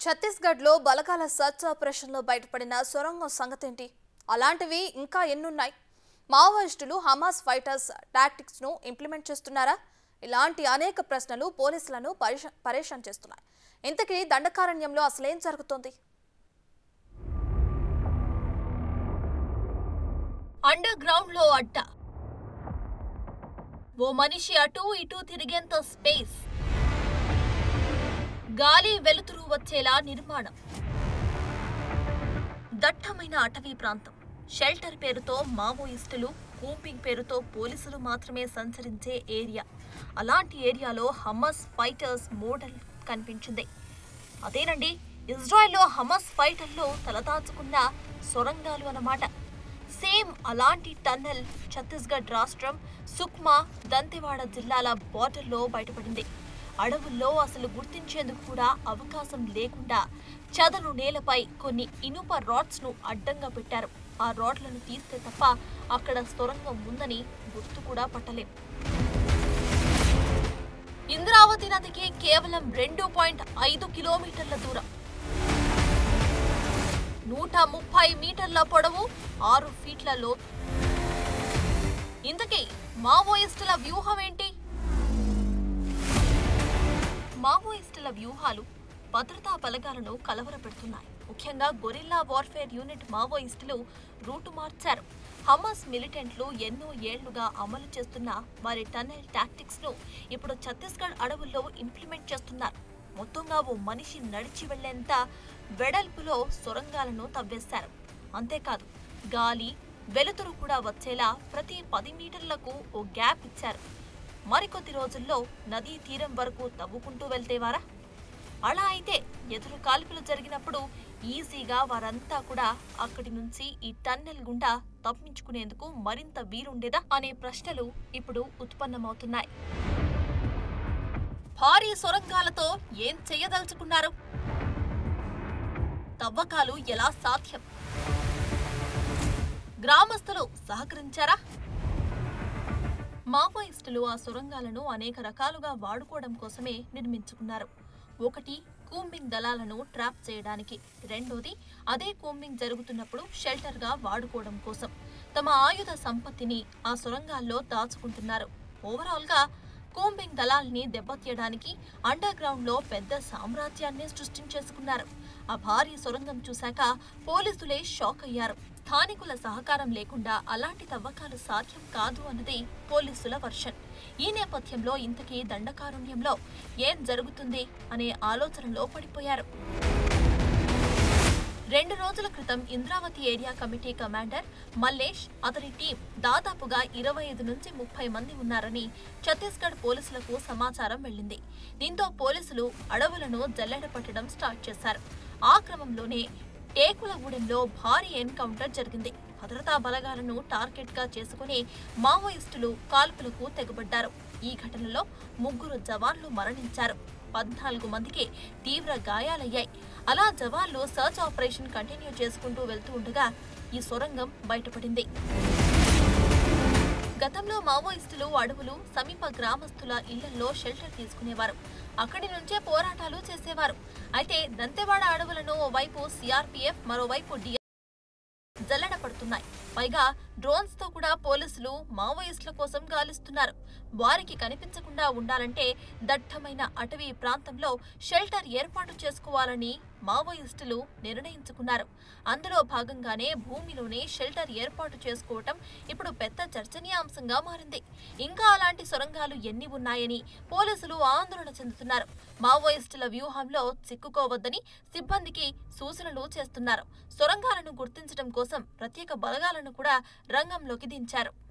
ఛత్తీస్గఢ్లో బలగాల సర్చ్ ఆపరేషన్లో బయటపడిన సొరంగం సంగతేంటి అలాంటివి ఇంకా ఎన్నున్నాయి మావోయిస్టులు హమాస్ ఫైటర్స్ టాక్టిక్స్ను ఇంప్లిమెంట్ చేస్తున్నారా ఇలాంటి అనేక ప్రశ్నలు పోలీసులను పరిశ- పరేషాన్ చేస్తున్నాయి ఇంతకీ దండకారణ్యంలో అసలేం జరుగుతోంది అండర్ గ్రౌండ్ లో అడ్డ ఓ మనిషి అటూ ఇటూ తిరిగేంత స్పేస్ గాలి వెలుతురు వచ్చేలా నిర్మాణం దట్టమైన అటవీ ప్రాంతం షెల్టర్ పేరుతో మావోయిస్టులు కూంపింగ్ పేరుతో పోలీసులు మాత్రమే సంచరించే ఏరియా అలాంటి ఏరియాలో హమస్ ఫైటర్స్ మోడల్ కనిపించింది అదేనండి ఇజ్రాయెల్లో హమస్ ఫైటర్లు తలదాచుకున్న సొరంగాలు అన్నమాట సేమ్ అలాంటి టన్నెల్ ఛత్తీస్గఢ్ రాష్ట్రం సుక్మా దంతెవాడ జిల్లాల బార్డర్లో బయటపడింది అడవుల్లో అసలు గుర్తించేందుకు కూడా అవకాశం లేకుండా చదను నేలపై కొన్ని ఇనుప రాడ్స్ ను అడ్డంగా పెట్టారు ఆ రాడ్లను తీస్తే తప్ప అక్కడ సొరంగం ఉందని గుర్తు కూడా పట్టలేం ఇంద్రావతి నదికి కేవలం రెండు పాయింట్ ఐదు కిలోమీటర్ల దూరం నూట ముప్పై మీటర్ల పొడవు ఆరు ఫీట్ల లోతు ఇంతకీ మావోయిస్టుల వ్యూహం ఏంటి మావోయిస్టుల వ్యూహాలు భద్రతా బలగాలను కలవరపెడుతున్నాయి ముఖ్యంగా గొరిల్లా వార్ఫేర్ యూనిట్ మావోయిస్టులు రూటు మార్చారు హమాస్ మిలిటెంట్లు ఎన్నో ఏళ్లుగా అమలు చేస్తున్న వారి టన్నెల్ టాక్టిక్స్ ను ఇప్పుడు ఛత్తీస్గఢ్ అడవుల్లో ఇంప్లిమెంట్ చేస్తున్నారు మొత్తంగా ఓ మనిషి నడిచి వెళ్లేంత వెడల్పులో సొరంగాలను తవ్వేశారు అంతేకాదు గాలి వెలుతురు కూడా వచ్చేలా ప్రతి పది మీటర్లకు ఓ గ్యాప్ ఇచ్చారు మరికొద్ది రోజుల్లో నదీ తీరం వరకు తవ్వుకుంటూ వెళ్తేవారా అలా అయితే ఎదురు కాల్పులు జరిగినప్పుడు ఈజీగా వారంతా కూడా అక్కడి నుంచి ఈ టన్నెల్ గుండా తప్పించుకునేందుకు మరింత వీలుండేదా అనే ప్రశ్నలు ఇప్పుడు ఉత్పన్నమవుతున్నాయి భారీ సొరంగాలతో ఏం చేయదలుచుకున్నారు తవ్వకాలు ఎలా సాధ్యం గ్రామస్తులు సహకరించారా మావోయిస్టులు ఆ సొరంగాలను అనేక రకాలుగా వాడుకోవడం కోసమే నిర్మించుకున్నారు ఒకటి కూంబింగ్ దళాలను ట్రాప్ చేయడానికి రెండోది అదే కూంబింగ్ జరుగుతున్నప్పుడు షెల్టర్గా వాడుకోవడం కోసం తమ ఆయుధ సంపత్తిని ఆ సొరంగాల్లో దాచుకుంటున్నారు ఓవరాల్గా కూంబింగ్ దళాల్ని దెబ్బతీయడానికి అండర్ గ్రౌండ్ లో పెద్ద సామ్రాజ్యాన్ని సృష్టించేసుకున్నారు ఆ భారీ సొరంగం చూశాక పోలీసులే షాక్ అయ్యారు స్థానికుల సహకారం లేకుండా అలాంటి తవ్వకాలు సాధ్యం కాదు అన్నది పోలీసుల వర్షన్ ఈ నేపథ్యంలో ఇంతకీ దండకారుణ్యంలో ఏం జరుగుతుంది అనే ఆలోచనలో పడిపోయారు రెండు రోజుల క్రితం Indravati area committee commander Mallesh అతని టీం దాదాపుగా ఇరవై ఐదు నుంచి ముప్పై మంది ఉన్నారని ఛత్తీస్గఢ్ పోలీసులకు సమాచారం వెళ్ళింది దీంతో పోలీసులు అడవులను జల్లెడ పట్టడం స్టార్ట్ చేశారు ఆ క్రమంలోనే టేకులగూడెంలో భారీ ఎన్కౌంటర్ జరిగింది భద్రతా బలగాలను టార్గెట్ గా చేసుకుని మావోయిస్టులు కాల్పులకు తెగబడ్డారు ఈ ఘటనలో ముగ్గురు జవాన్లు మరణించారు పద్నాలుగు మందికి తీవ్ర గాయాలయ్యాయి అలా జవాన్లు సర్చ్ ఆపరేషన్ కంటిన్యూ చేసుకుంటూ వెళ్తూ ఉండగా ఈ సొరంగం బయటపడింది గతంలో మావోయిస్టులు అడవులు సమీప గ్రామస్తుల ఇళ్లలో షెల్టర్ తీసుకునేవారు అక్కడి నుంచే పోరాటాలు చేసేవారు అయితే దంతెవాడ అడవులను ఓవైపు సిఆర్పీఎఫ్ మరోవైపు డి జల్లెడ పడుతున్నాయి పైగా డ్రోన్స్ తో కూడా పోలీసులు మావోయిస్టుల కోసం గాలిస్తున్నారు వారికి కనిపించకుండా ఉండాలంటే దట్టమైన అటవీ ప్రాంతంలో షెల్టర్ ఏర్పాటు చేసుకోవాలని మావోయిస్టులు నిర్ణయించుకున్నారు అందులో భాగంగానే భూమిలోనే షెల్టర్ ఏర్పాటు చేసుకోవటం ఇప్పుడు పెద్ద చర్చనీయాంశంగా మారింది ఇంకా అలాంటి సొరంగాలు ఎన్ని ఉన్నాయని పోలీసులు ఆందోళన చెందుతున్నారు మావోయిస్టుల వ్యూహంలో చిక్కుకోవద్దని సిబ్బందికి సూచనలు చేస్తున్నారు సొరంగాలను గుర్తించడం కోసం ప్రత్యేక బలగాలను కూడా రంగంలోకి దించారు